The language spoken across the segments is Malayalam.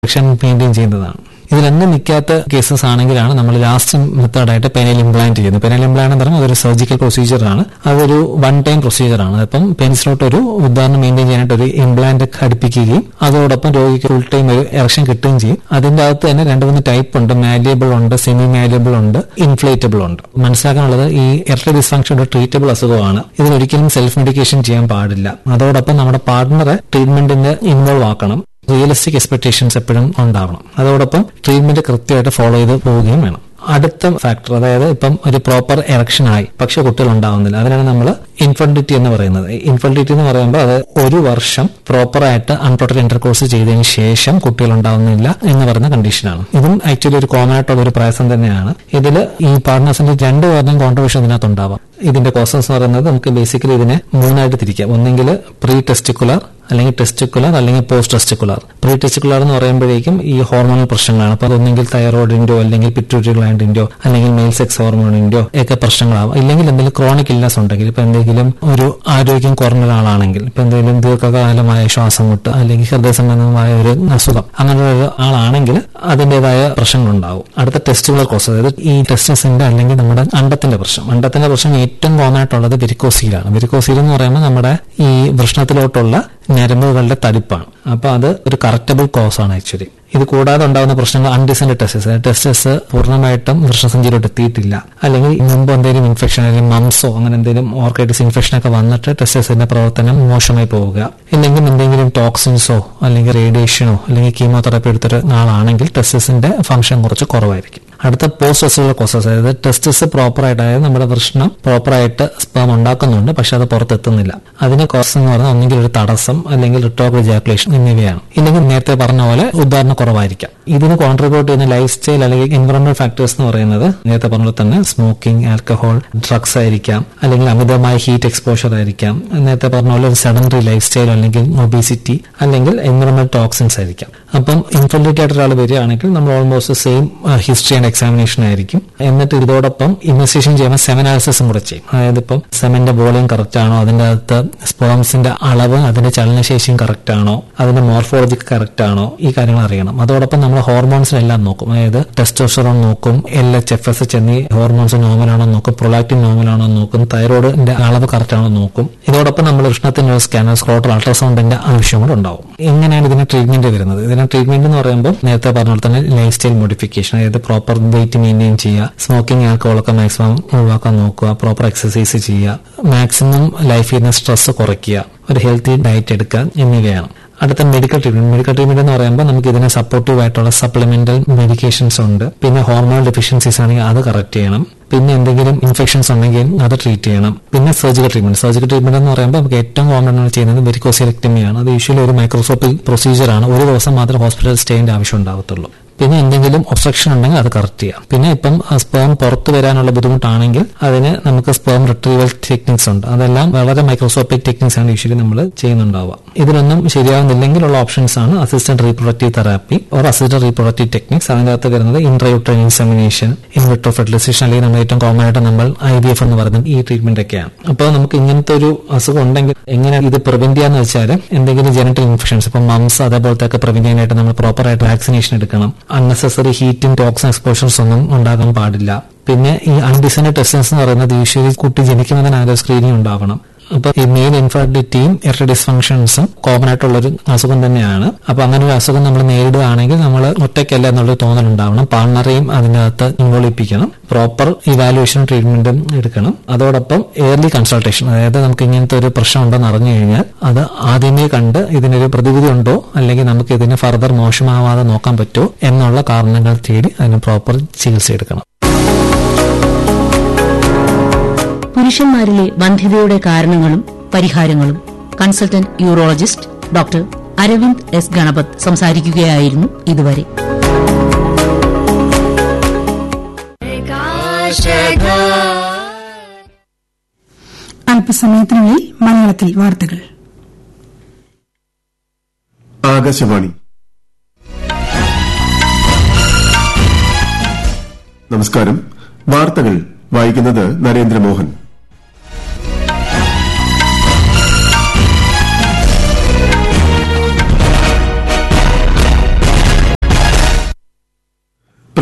ഇറക്ഷൻ മെയിൻറ്റെയിൻ ചെയ്യുന്നതാണ് ഇതിലൊന്നും നിൽക്കാത്ത കേസസ് ആണെങ്കിലാണ് നമ്മൾ ലാസ്റ്റ് മെത്തേഡായിട്ട് പെനൽ ഇംപ്ലാന്റ് ചെയ്യുന്നത് പെനൽ ഇംപ്ലാന്റ് എന്ന് പറഞ്ഞാൽ അതൊരു സർജിക്കൽ പ്രൊസീജിയറാണ് അതൊരു വൺ ടൈം പ്രൊസീജിയറാണ് അപ്പം പെൻസിലോട്ട് ഒരു ഉദാഹരണം മെയിൻറ്റെയിൻ ചെയ്യാനായിട്ട് ഒരു ഇംപ്ലാന്റ് ഘടിപ്പിക്കുകയും അതോടൊപ്പം രോഗിക്ക് ഫുൾ ടൈം ഒരു ഇറക്ഷൻ കിട്ടുകയും ചെയ്യും അതിന്റെ അകത്ത് തന്നെ രണ്ട് മൂന്ന് ടൈപ്പ് ഉണ്ട് മാലിയബിൾ ഉണ്ട് സെമി മാലിയബിൾ ഉണ്ട് ഇൻഫ്ലേറ്റബിൾ ഉണ്ട് മനസ്സിലാക്കാനുള്ളത് ഈ എർട്ട ഡിസ്ഫങ്ഷൻ ഒരു ട്രീറ്റബിൾ അസുഖമാണ് ഇതിനൊരിക്കലും സെൽഫ് മെഡിക്കേഷൻ ചെയ്യാൻ പാടില്ല അതോടൊപ്പം നമ്മുടെ പാർട്ട്ണറെ ട്രീറ്റ്മെന്റിന് ഇൻവോൾവ് ആക്കണം റിയലിസ്റ്റിക് എക്സ്പെക്ടേഷൻസ് എപ്പോഴും ഉണ്ടാവണം അതോടൊപ്പം ട്രീറ്റ്മെന്റ് കൃത്യമായിട്ട് ഫോളോ ചെയ്ത് പോവുകയും വേണം അടുത്ത ഫാക്ടർ അതായത് ഇപ്പം ഒരു പ്രോപ്പർ എറക്ഷൻ ആയി പക്ഷെ കുട്ടികൾ ഉണ്ടാവുന്നില്ല അതിനാണ് നമ്മൾ ഇൻഫെർട്ടിലിറ്റി എന്ന് പറയുന്നത് ഇൻഫെർട്ടിലിറ്റി എന്ന് പറയുമ്പോൾ അത് ഒരു വർഷം പ്രോപ്പറായിട്ട് അൺപ്രൊട്ടക്ട് ഇന്റർകോഴ്സ് ചെയ്തതിന് ശേഷം കുട്ടികൾ ഉണ്ടാവുന്നില്ല എന്ന് പറയുന്ന കണ്ടീഷനാണ് ഇതും ആക്ച്വലി ഒരു കോമൺ ആയിട്ടുള്ള ഒരു പ്രയാസം തന്നെയാണ് ഇതിൽ ഈ പാർട്ട്നേഴ്സിന്റെ രണ്ട് പേരുടെയും കോൺട്രിബ്യൂഷൻ ഇതിനകത്ത് ഉണ്ടാവാം ഇതിന്റെ കോസസ് എന്ന് പറയുന്നത് നമുക്ക് ബേസിക്കലി ഇതിനെ മൂന്നായിട്ട് തിരിക്കാം ഒന്നെങ്കിൽ പ്രീ ടെസ്റ്റിക്കുലർ അല്ലെങ്കിൽ ടെസ്റ്റിക്കുലർ അല്ലെങ്കിൽ പോസ്റ്റ് ടെസ്റ്റിക്കുലർ പ്രീ ടെസ്റ്റിക്കുലർ എന്ന് പറയുമ്പോഴേക്കും ഈ ഹോർമോണൽ പ്രശ്നങ്ങളാണ് അപ്പൊ അതൊന്നെങ്കിൽ തൈറോയിഡിന്റോ അല്ലെങ്കിൽ പിറ്റ്യൂട്ടറി ഗ്ലാൻഡിന്റോ അല്ലെങ്കിൽ മെയിൽ സെക്സ് ഹോർമോണിന്റോ ഒക്കെ പ്രശ്നങ്ങളാവും ഇല്ലെങ്കിൽ എന്തെങ്കിലും ക്രോണിക് ഇല്ലസ് ഉണ്ടെങ്കിൽ ഇപ്പൊ എന്തെങ്കിലും ഒരു ആരോഗ്യം കുറഞ്ഞ ഒരാളാണെങ്കിൽ ഇപ്പൊ എന്തെങ്കിലും ദീർഘകാലമായ ശ്വാസം മുട്ട് അല്ലെങ്കിൽ ഹൃദയ സംബന്ധമായ ഒരു അസുഖം അങ്ങനെ ഒരു ആളാണെങ്കിൽ അതിന്റേതായ പ്രശ്നങ്ങളുണ്ടാവും അടുത്ത ടെസ്റ്റുകളർ കോസ് അതായത് ഈ ടെസ്റ്റസിന്റെ അല്ലെങ്കിൽ നമ്മുടെ അണ്ടത്തിന്റെ പ്രശ്നം അണ്ടത്തിന്റെ പ്രശ്നം ഏറ്റവും കോമൺ ആയിട്ടുള്ളത് വെരിക്കോസീലാണ് വെരിക്കോസീൽ എന്ന് പറയുമ്പോൾ നമ്മുടെ ഈ വൃഷ്ണത്തിലോട്ടുള്ള ഞരമ്പുകളുടെ തടിപ്പാണ് അപ്പൊ അത് ഒരു കറക്റ്റബിൾ കോസ് ആണ് ആക്ച്വലി ഇത് കൂടാതെ ഉണ്ടാകുന്ന പ്രശ്നങ്ങൾ അൺഡിസൈൻഡ് ടെസ്റ്റസ് ടെസ്റ്റസ് പൂർണ്ണമായിട്ടും വൃഷസഞ്ചിയിലോട്ട് എത്തിയിട്ടില്ല അല്ലെങ്കിൽ മുമ്പ് എന്തെങ്കിലും ഇൻഫെക്ഷൻ അല്ലെങ്കിൽ മംസോ അങ്ങനെ എന്തെങ്കിലും ഓർക്കൈറ്റിസ് ഇൻഫെക്ഷൻ ഒക്കെ വന്നിട്ട് ടെസ്റ്റസിന്റെ പ്രവർത്തനം മോശമായി പോവുക അല്ലെങ്കിൽ എന്തെങ്കിലും ടോക്സിൻസോ അല്ലെങ്കിൽ റേഡിയേഷനോ അല്ലെങ്കിൽ കീമോതെറാപ്പി എടുത്തൊരു ആളാണെങ്കിൽ ടെസ്റ്റസിന്റെ ഫംഗ്ഷൻ കുറച്ച് കുറവായിരിക്കും അടുത്ത പോസ്റ്റ് ടെസ്റ്റുള്ള കോസസ് അതായത് ടെസ്റ്റസ് പ്രോപ്പർ ആയിട്ട് അതായത് നമ്മുടെ വൃഷ്ണം പ്രോപ്പർ ആയിട്ട് സ്പേം ഉണ്ടാക്കുന്നുണ്ട് പക്ഷെ അത് പുറത്തെത്തുന്നില്ല അതിന് കോസ് എന്ന് പറഞ്ഞാൽ ഒന്നെങ്കിൽ ഒരു തടസ്സം അല്ലെങ്കിൽ റിട്ടോക്ക് ജാക്കുലേഷൻ എന്നിവയാണ് ഇല്ലെങ്കിൽ നേരത്തെ പറഞ്ഞ പോലെ ഉദാഹരണ കുറവായിരിക്കാം ഇതിന് കോൺട്രിബ്യൂട്ട് ചെയ്യുന്ന ലൈഫ് സ്റ്റൈൽ അല്ലെങ്കിൽ എൻവറോൺമെന്റ് ഫാക്ടേഴ്സ് എന്ന് പറയുന്നത് നേരത്തെ പറഞ്ഞ പോലെ തന്നെ സ്മോക്കിംഗ് ആൽക്കഹോൾ ഡ്രഗ്സ് ആയിരിക്കാം അല്ലെങ്കിൽ അമിതമായ ഹീറ്റ് എക്സ്പോഷർ ആയിരിക്കാം നേരത്തെ പറഞ്ഞ പോലെ ഒരു സെഡൻഡറി ലൈഫ് സ്റ്റൈൽ അല്ലെങ്കിൽ ഒബീസിറ്റി അല്ലെങ്കിൽ എൻവറോൺമെന്റ് ടോക്സിൻസ് ആയിരിക്കാം അപ്പം ഇൻഫെർട്ടിലിറ്റി ആയിട്ട് ഒരാൾ വരികയാണെങ്കിൽ നമ്മൾ almost same history and examination ആയിരിക്കും എന്നിട്ട് ഇതോടൊപ്പം ഇൻവെസ്റ്റിഗേഷൻ ചെയ്യുമ്പോൾ സെമനാലിസിസും കൂടെ ചെയ്യും അതായത് ഇപ്പം സെമന്റെ വോളിയം കറക്റ്റ് ആണോ അതിന്റെ അകത്ത് സ്പേംസിന്റെ അളവ് അതിന്റെ ചലനശേഷിയും കറക്റ്റ് ആണോ അതിന്റെ മോർഫോളജി കറക്റ്റ് ആണോ ഈ കാര്യങ്ങൾ അറിയണം അതോടൊപ്പം നമ്മൾ ഹോർമോൺസിനെല്ലാം നോക്കും അതായത് ടെസ്റ്റോസ്റ്ററോൺ നോക്കും L H F S H എന്നീ ഹോർമോൺസ് നോർമൽ ആണോ നോക്കും പ്രൊലാക്റ്റിൻ നോർമൽ ആണോ നോക്കും തൈറോയിഡിന്റെ അളവ് കറക്റ്റ് ആണോ നോക്കും ഇതോടൊപ്പം നമ്മൾ കൃഷ്ണത്തിന്റെ സ്കാനർ സ്ക്രോട്ടർ അൾട്രാസൗണ്ടിന്റെ ആവശ്യം കൂടെ ഉണ്ടാവും എങ്ങനെയാണ് ഇതിന് ട്രീറ്റ്മെന്റ് വരുന്നത് ഇതിന് ട്രീറ്റ്മെന്റ് എന്ന് പറയുമ്പോൾ നേരത്തെ പറഞ്ഞ പോലെ തന്നെ ലൈഫ് സ്റ്റൈൽ മോഡിഫിക്കേഷൻ അതായത് പ്രോപ്പർ വെയിറ്റ് മെയിൻറ്റെയിൻ ചെയ്യുക സ്മോക്കിംഗ് ആൽക്കഹോളൊക്കെ മാക്സിമം ഒഴിവാക്കാൻ നോക്കുക പ്രോപ്പർ എക്സസൈസ് ചെയ്യുക മാക്സിമം ലൈഫിൽ നിന്ന് സ്ട്രെസ് കുറയ്ക്കുക ഒരു ഹെൽത്തി ഡയറ്റ് എടുക്കുക എന്നിവയാണ് അടുത്ത മെഡിക്കൽ ട്രീറ്റ്മെന്റ് മെഡിക്കൽ ട്രീറ്റ്മെന്റ് എന്ന് പറയുമ്പോൾ നമുക്ക് ഇതിന് സപ്പോർട്ടീവ് ആയിട്ടുള്ള സപ്ലിമെന്റൽ മെഡിക്കേഷൻസ് ഉണ്ട് പിന്നെ ഹോർമോൺ ഡെഫിഷ്യൻസീസ് ആണെങ്കിൽ അത് കറക്റ്റ് ചെയ്യണം പിന്നെ എന്തെങ്കിലും ഇൻഫെക്ഷൻസ് ഉണ്ടെങ്കിൽ അത് ട്രീറ്റ് ചെയ്യണം പിന്നെ സർജിക്കൽ ട്രീറ്റ്മെന്റ് സർജിക്കൽ ട്രീറ്റ്മെന്റ് എന്ന് പറയുമ്പോൾ നമുക്ക് ഏറ്റവും കോമൺ ആണ് ചെയ്യുന്നത് വെരിക്കോസിലക്ടമിയാണ് അത് യൂഷ്വലി ഒരു മൈക്രോസ്കോപ്പിക് പ്രൊസീജിയർ ആണ് ഒരു ദിവസം മാത്രം ഹോസ്പിറ്റൽ സ്റ്റേന്റെ ആവശ്യം ഉണ്ടാവത്തുള്ളൂ പിന്നെ എന്തെങ്കിലും ഒബ്സ്ട്രക്ഷൻ ഉണ്ടെങ്കിൽ അത് കറക്റ്റ് ചെയ്യാം പിന്നെ ഇപ്പം സ്പേം പുറത്തു വരാനുള്ള ബുദ്ധിമുട്ടാണെങ്കിൽ അതിന് നമുക്ക് സ്പേം റിട്രീവൽ ടെക്നിക്സ് ഉണ്ട് അതെല്ലാം വളരെ മൈക്രോസ്കോപ്പിക് ടെക്നിക്സ് ആണ് യൂഷ്വലി നമ്മൾ ചെയ്യുന്നുണ്ടാവുക ഇതിനൊന്നും ശരിയാവുന്നില്ലെങ്കിലുള്ള ഓപ്ഷൻസ് ആണ് assistant reproductive therapy or assistant reproductive techniques അതിന്റെ അകത്ത് വരുന്നത് ഇൻട്രയൂട്രൈൻ ഇൻസെമിനേഷൻ ഇൻവിട്രോ ഫെർട്ടിലൈസേഷൻ അല്ലെങ്കിൽ നമ്മൾ ഏറ്റവും കോമൺ ആയിട്ട് നമ്മൾ ഐ വി എഫ് എന്ന് പറയുന്നത് ഈ ട്രീറ്റ്മെന്റ് ഒക്കെയാണ് അപ്പോൾ നമുക്ക് ഇങ്ങനത്തെ ഒരു അസുഖം ഉണ്ടെങ്കിൽ എങ്ങനെ ഇത് പ്രിവെന്റ് ചെയ്യാന്ന് വെച്ചാൽ എന്തെങ്കിലും ജനറ്റൽ ഇൻഫെക്ഷൻസ് ഇപ്പം മംസ് അതേപോലത്തെ ഒക്കെ പ്രിവെന്റ് ചെയ്യാനായിട്ട് നമ്മൾ പ്രോപ്പർ ആയിട്ട് വാക്സിനേഷൻ എടുക്കണം അൺനെസസറി ഹീറ്റും ടോക്സിൻ എക്സ്പോഷൻസ് ഒന്നും ഉണ്ടാകാൻ പാടില്ല പിന്നെ ഈ അൺഡിസൈൻഡ് ടെസ്റ്റൻസ് എന്ന് പറയുന്നത് യൂഷ്വലി കുട്ടി ജനിക്കുന്നതിന് ആരോ സ്ക്രീനിങ് ഉണ്ടാവണം അപ്പൊ ഈ മെയിൽ ഇൻഫെർട്ടിലിറ്റിയും എർട്ട ഡിസ്ഫങ്ഷൻസും കോമൺ ആയിട്ടുള്ള ഒരു അസുഖം തന്നെയാണ് അപ്പൊ അങ്ങനെ ഒരു അസുഖം നമ്മൾ നേരിടുകയാണെങ്കിൽ നമ്മൾ ഒറ്റയ്ക്കല്ല എന്നുള്ളൊരു തോന്നൽ ഉണ്ടാവണം പാർട്ണറെയും അതിനകത്ത് ഇൻവോൾവിപ്പിക്കണം പ്രോപ്പർ ഇവാലുവേഷൻ ട്രീറ്റ്മെന്റും എടുക്കണം അതോടൊപ്പം ഏർലി കൺസൾട്ടേഷൻ അതായത് നമുക്ക് ഇങ്ങനത്തെ ഒരു പ്രശ്നം ഉണ്ടെന്ന് അറിഞ്ഞു കഴിഞ്ഞാൽ അത് ആദ്യമേ കണ്ട് ഇതിനൊരു പ്രതിവിധി ഉണ്ടോ അല്ലെങ്കിൽ നമുക്ക് ഇതിന് ഫർദർ മോശമാവാതെ നോക്കാൻ പറ്റുമോ എന്നുള്ള കാരണങ്ങൾ തേടി അതിന് പ്രോപ്പർ ചികിത്സ എടുക്കണം പുരുഷന്മാരിലെ വന്ധ്യതയുടെ കാരണങ്ങളും പരിഹാരങ്ങളും consultant urologist doctor Aravind S Ganapath സംസാരിക്കുകയായിരുന്നു ഇതുവരെ അല്പസമയത്തിനുള്ളിൽ മലയാളത്തിൽ വാർത്തകൾ ആകാശവാണി നമസ്കാരം വാർത്തകൾ വായിക്കുന്നത് നരേന്ദ്രമോഹൻ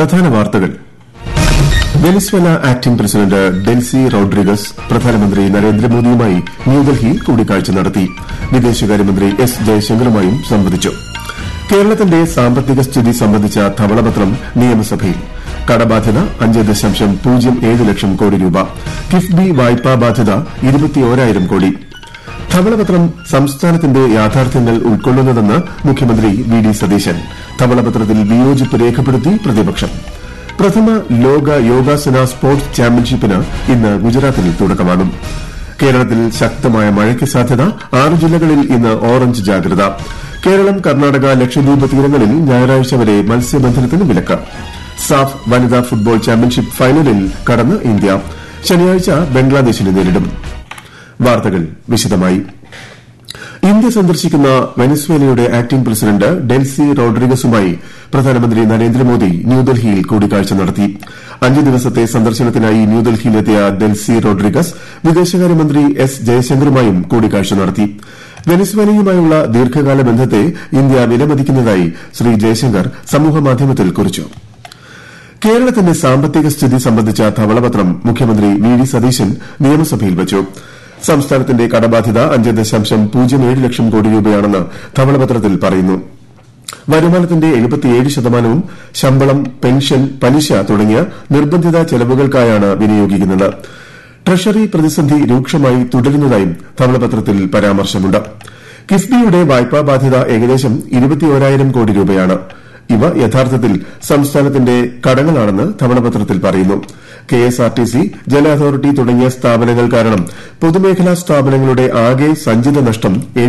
പ്രധാന വാർത്തകൾ Venezuela acting president Delcy Rodriguez പ്രധാനമന്ത്രി നരേന്ദ്രമോദിയുമായി ന്യൂഡൽഹിയിൽ കൂടിക്കാഴ്ച നടത്തി വിദേശകാര്യമന്ത്രി എസ് ജയശങ്കറുമായും സംവദിച്ചു കേരളത്തിന്റെ സാമ്പത്തിക സ്ഥിതി സംബന്ധിച്ച ധവളപത്രം നിയമസഭയിൽ കടബാധ്യത അഞ്ച് ദശാംശം പൂജ്യം ഏഴ് ലക്ഷം കോടി രൂപ കിഫ്ബി വായ്പാ ബാധ്യത ഇരുപത്തിയോരായിരം കോടി ധവളപത്രം സംസ്ഥാനത്തിന്റെ യാഥാർത്ഥ്യങ്ങൾ ഉൾക്കൊള്ളുന്നതെന്ന് മുഖ്യമന്ത്രി വി ഡി സതീശൻ ധവളപത്രത്തിൽ വിയോജിപ്പ് രേഖപ്പെടുത്തി പ്രതിപക്ഷം പ്രഥമ ലോക യോഗാസന സ്പോർട്സ് ചാമ്പ്യൻഷിപ്പിന് ഇന്ന് ഗുജറാത്തിൽ തുടക്കമാകും കേരളത്തിൽ ശക്തമായ മഴയ്ക്ക് സാധ്യത ആറ് ജില്ലകളിൽ ഇന്ന് ഓറഞ്ച് ജാഗ്രത കേരളം കർണാടക ലക്ഷദ്വീപ് തീരങ്ങളിൽ ഞായറാഴ്ച വരെ മത്സ്യബന്ധനത്തിന് വിലക്ക് സാഫ് വനിതാ ഫുട്ബോൾ ചാമ്പ്യൻഷിപ്പ് ഫൈനലിൽ കടന്ന് ഇന്ത്യ ശനിയാഴ്ച ബംഗ്ലാദേശിനെ നേരിടും വാർത്തകൾ വിശദമായി ഇന്ത്യ സന്ദർശിക്കുന്ന വെനസ്വേലയുടെ ആക്ടിംഗ് പ്രസിഡന്റ് ഡെൽസി റോഡ്രിഗസുമായി പ്രധാനമന്ത്രി നരേന്ദ്രമോദി ന്യൂഡൽഹിയിൽ കൂടിക്കാഴ്ച നടത്തി അഞ്ച് ദിവസത്തെ സന്ദർശനത്തിനായി ന്യൂഡൽഹിയിലെത്തിയ ഡെൽസി റോഡ്രിഗസ് വിദേശകാര്യമന്ത്രി എസ് ജയശങ്കറുമായും കൂടിക്കാഴ്ച നടത്തി വെനസ്വേലയുമായുള്ള ദീർഘകാല ബന്ധത്തെ ഇന്ത്യ വിലമതിക്കുന്നതായി ശ്രീ ജയശങ്കർ സമൂഹമാധ്യമത്തിൽ കുറിച്ചു കേരളത്തിന്റെ സാമ്പത്തിക സ്ഥിതി സംബന്ധിച്ച ധവളപത്രം മുഖ്യമന്ത്രി വി ഡി സതീശൻ നിയമസഭയിൽ വച്ചു സംസ്ഥാനത്തിന്റെ കടബാധ്യത അഞ്ച് ദശാംശം പൂജ്യം ഏഴ് ലക്ഷം കോടി രൂപയാണെന്ന് ധവളപത്രത്തിൽ പറയുന്നു വരുമാനത്തിന്റെ എഴുപത്തിയേഴ് ശതമാനവും ശമ്പളം പെൻഷൻ പലിശ തുടങ്ങിയ നിർബന്ധിത ചെലവുകൾക്കായാണ് വിനിയോഗിക്കുന്നത് ട്രഷറി പ്രതിസന്ധി രൂക്ഷമായി തുടരുന്നതായും ധവളപത്രത്തിൽ പരാമർശമുണ്ട് കിഫ്ബിയുടെ വായ്പാ ബാധ്യത ഏകദേശം ഇരുപത്തിയോരായിരം കോടി രൂപയാണ് ഇവ യഥാർത്ഥത്തിൽ സംസ്ഥാനത്തിന്റെ കടങ്ങളാണെന്ന് ധവളപത്രത്തിൽ പറയുന്നു കെഎസ്ആർടിസി ജല അതോറിറ്റി തുടങ്ങിയ സ്ഥാപനങ്ങൾ കാരണം പൊതുമേഖലാ സ്ഥാപനങ്ങളുടെ ആകെ സഞ്ചിത നഷ്ടം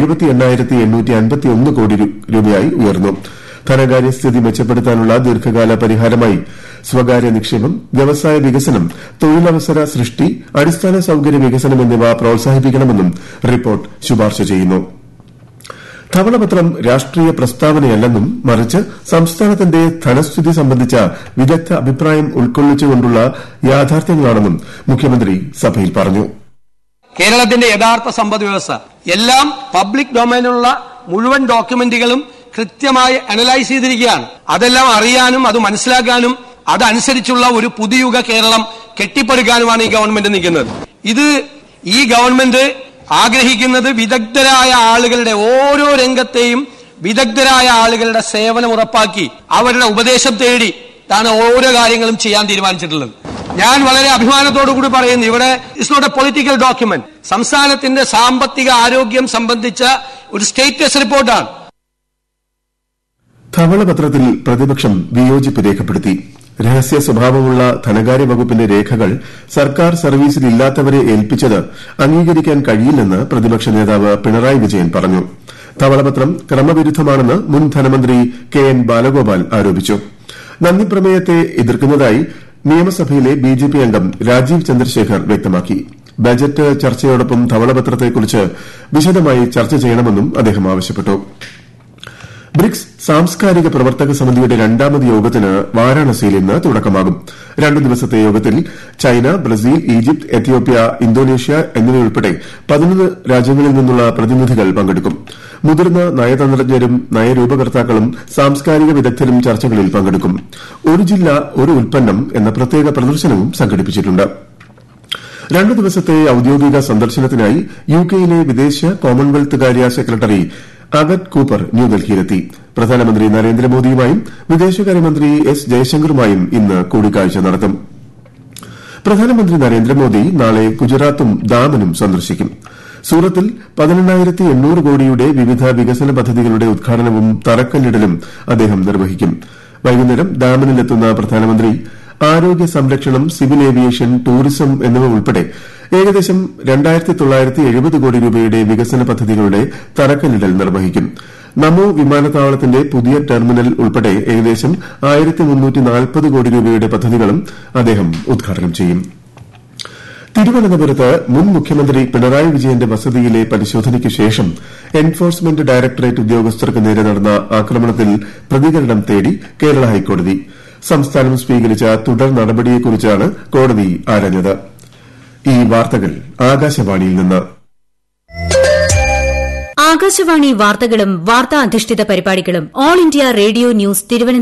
കോടി രൂപയായി ഉയർന്നു ധനകാര്യ സ്ഥിതി മെച്ചപ്പെടുത്താനുള്ള ദീർഘകാല പരിഹാരമായി സ്വകാര്യ നിക്ഷേപം വ്യവസായ വികസനം തൊഴിലവസര സൃഷ്ടി അടിസ്ഥാന സൌകര്യ വികസനം എന്നിവ പ്രോത്സാഹിപ്പിക്കണമെന്നും റിപ്പോർട്ട് ശുപാർശ ചെയ്യുന്നു ധവളപത്രം രാഷ്ട്രീയ പ്രസ്താവനയല്ലെന്നും മറിച്ച് സംസ്ഥാനത്തിന്റെ ധനസ്ഥിതി സംബന്ധിച്ച വിദഗ്ധ അഭിപ്രായം ഉൾക്കൊള്ളിച്ചുകൊണ്ടുള്ള യാഥാർത്ഥ്യങ്ങളാണെന്നും മുഖ്യമന്ത്രി സഭയിൽ പറഞ്ഞു കേരളത്തിന്റെ യഥാർത്ഥ സമ്പദ് വ്യവസ്ഥ എല്ലാം പബ്ലിക് ഡൊമൈനിലുള്ള മുഴുവൻ ഡോക്യുമെന്റുകളും കൃത്യമായി അനലൈസ് ചെയ്തിരിക്കുകയാണ് അതെല്ലാം അറിയാനും അത് മനസ്സിലാക്കാനും അതനുസരിച്ചുള്ള ഒരു പുതിയുഗ കേരളം കെട്ടിപ്പടുക്കാനുമാണ് ഈ ഗവൺമെന്റ് നിൽക്കുന്നത് ഇത് ഈ ഗവൺമെന്റ് ആഗ്രഹിക്കുന്നത് വിദഗ്ധരായ ആളുകളുടെ ഓരോ രംഗത്തെയും വിദഗ്ധരായ ആളുകളുടെ സേവനം ഉറപ്പാക്കി അവരുടെ ഉപദേശം തേടി താണ് ഓരോ കാര്യങ്ങളും ചെയ്യാൻ തീരുമാനിച്ചിട്ടുള്ളത് ഞാൻ വളരെ അഭിമാനത്തോടു കൂടി പറയുന്നു ഇവിടെ it's not a political document സംസ്ഥാനത്തിന്റെ സാമ്പത്തിക ആരോഗ്യം സംബന്ധിച്ച ഒരു സ്റ്റേറ്റസ് റിപ്പോർട്ടാണ് ധവളപത്രത്തിൽ പ്രതിപക്ഷം വിയോജിപ്പ് രേഖപ്പെടുത്തി രഹസ്യ സ്വഭാവമുള്ള ധനകാര്യ വകുപ്പിന്റെ രേഖകൾ സർക്കാർ സർവീസിലില്ലാത്തവരെ ഏൽപ്പിച്ചത് അംഗീകരിക്കാൻ കഴിയില്ലെന്ന് പ്രതിപക്ഷ നേതാവ് പിണറായി വിജയൻ പറഞ്ഞു ധവളപത്രം ക്രമവിരുദ്ധമാണെന്ന് മുൻ ധനമന്ത്രി കെ എൻ ബാലഗോപാൽ ആരോപിച്ചു നന്ദിപ്രമേയത്തെ എതിർക്കുന്നതായി നിയമസഭയിലെ ബിജെപി അംഗം രാജീവ് ചന്ദ്രശേഖർ വ്യക്തമാക്കി ബജറ്റ് ചർച്ചയോടൊപ്പം ധവളപത്രത്തെക്കുറിച്ച് വിശദമായി ചർച്ച ചെയ്യണമെന്നും അദ്ദേഹം ആവശ്യപ്പെട്ടു ബ്രിക്സ് സാംസ്കാരിക പ്രവർത്തക സമിതിയുടെ രണ്ടാമത് യോഗത്തിന് വാരാണസിയിൽ ഇന്ന് തുടക്കമാകും രണ്ടു ദിവസത്തെ യോഗത്തിൽ China Brazil Egypt Ethiopia Indonesia എന്നിവയുൾപ്പെടെ പതിനൊന്ന് രാജ്യങ്ങളിൽ നിന്നുള്ള പ്രതിനിധികൾ പങ്കെടുക്കും മുതിർന്ന നയതന്ത്രജ്ഞരും നയരൂപകർത്താക്കളും സാംസ്കാരിക വിദഗ്ധരും ചർച്ചകളിൽ പങ്കെടുക്കും ഒരു ജില്ല ഒരു ഉൽപ്പന്നം എന്ന പ്രത്യേക പ്രദർശനവും സംഘടിപ്പിച്ചിട്ടുണ്ട് രണ്ടു ദിവസത്തെ ഔദ്യോഗിക സന്ദർശനത്തിനായി യുകെയിലെ വിദേശ കോമൺവെൽത്ത് കാര്യ സെക്രട്ടറി അഗത് കൂപ്പർ ന്യൂഡൽഹിയിലെത്തി പ്രധാനമന്ത്രി നരേന്ദ്രമോദിയുമായും വിദേശകാര്യമന്ത്രി എസ് ജയശങ്കറുമായും ഇന്ന് കൂടിക്കാഴ്ച നടത്തും പ്രധാനമന്ത്രി നരേന്ദ്രമോദി നാളെ ഗുജറാത്തും ദാമനും സന്ദർശിക്കും സൂറത്തിൽ പതിനെണ്ണായിരത്തി എണ്ണൂറ് കോടിയുടെ വിവിധ വികസന പദ്ധതികളുടെ ഉദ്ഘാടനവും തറക്കല്ലിടലും അദ്ദേഹം നിർവഹിക്കും വൈകുന്നേരം ദാമനിലെത്തുന്ന പ്രധാനമന്ത്രി ആരോഗ്യ സംരക്ഷണം സിവിൽ ഏവിയേഷൻ ടൂറിസം എന്നിവ ഉൾപ്പെടെ ഏകദേശം രണ്ടായിരത്തി തൊള്ളായിരത്തി എഴുപത് കോടി രൂപയുടെ വികസന പദ്ധതികളുടെ തറക്കല്ലിടൽ നിർവഹിക്കും നമോ വിമാനത്താവളത്തിന്റെ പുതിയ ടെർമിനൽ ഉൾപ്പെടെ ഏകദേശം ആയിരത്തി മുന്നൂറ്റി നാൽപ്പത് കോടി രൂപയുടെ പദ്ധതികളും അദ്ദേഹം ഉദ്ഘാടനം ചെയ്യും തിരുവനന്തപുരത്ത് മുൻ മുഖ്യമന്ത്രി പിണറായി വിജയന്റെ വസതിയിലെ പരിശോധനയ്ക്ക് ശേഷം എൻഫോഴ്സ്മെന്റ് ഡയറക്ടറേറ്റ് ഉദ്യോഗസ്ഥർക്ക് നേരെ നടന്ന ആക്രമണത്തിൽ പ്രതികരണം തേടി കേരള ഹൈക്കോടതി സംസ്ഥാനം സ്വീകരിച്ച തുടർ നടപടിയെക്കുറിച്ചാണ് കോടതി ആരാഞ്ഞത് ഈ വാർത്തകൾ ആകാശവാണിയിൽ നിന്ന് ആകാശവാണി വാർത്തകളും വാർത്താ അധിഷ്ഠിത പരിപാടികളും all India radio news Thiruvananthapuram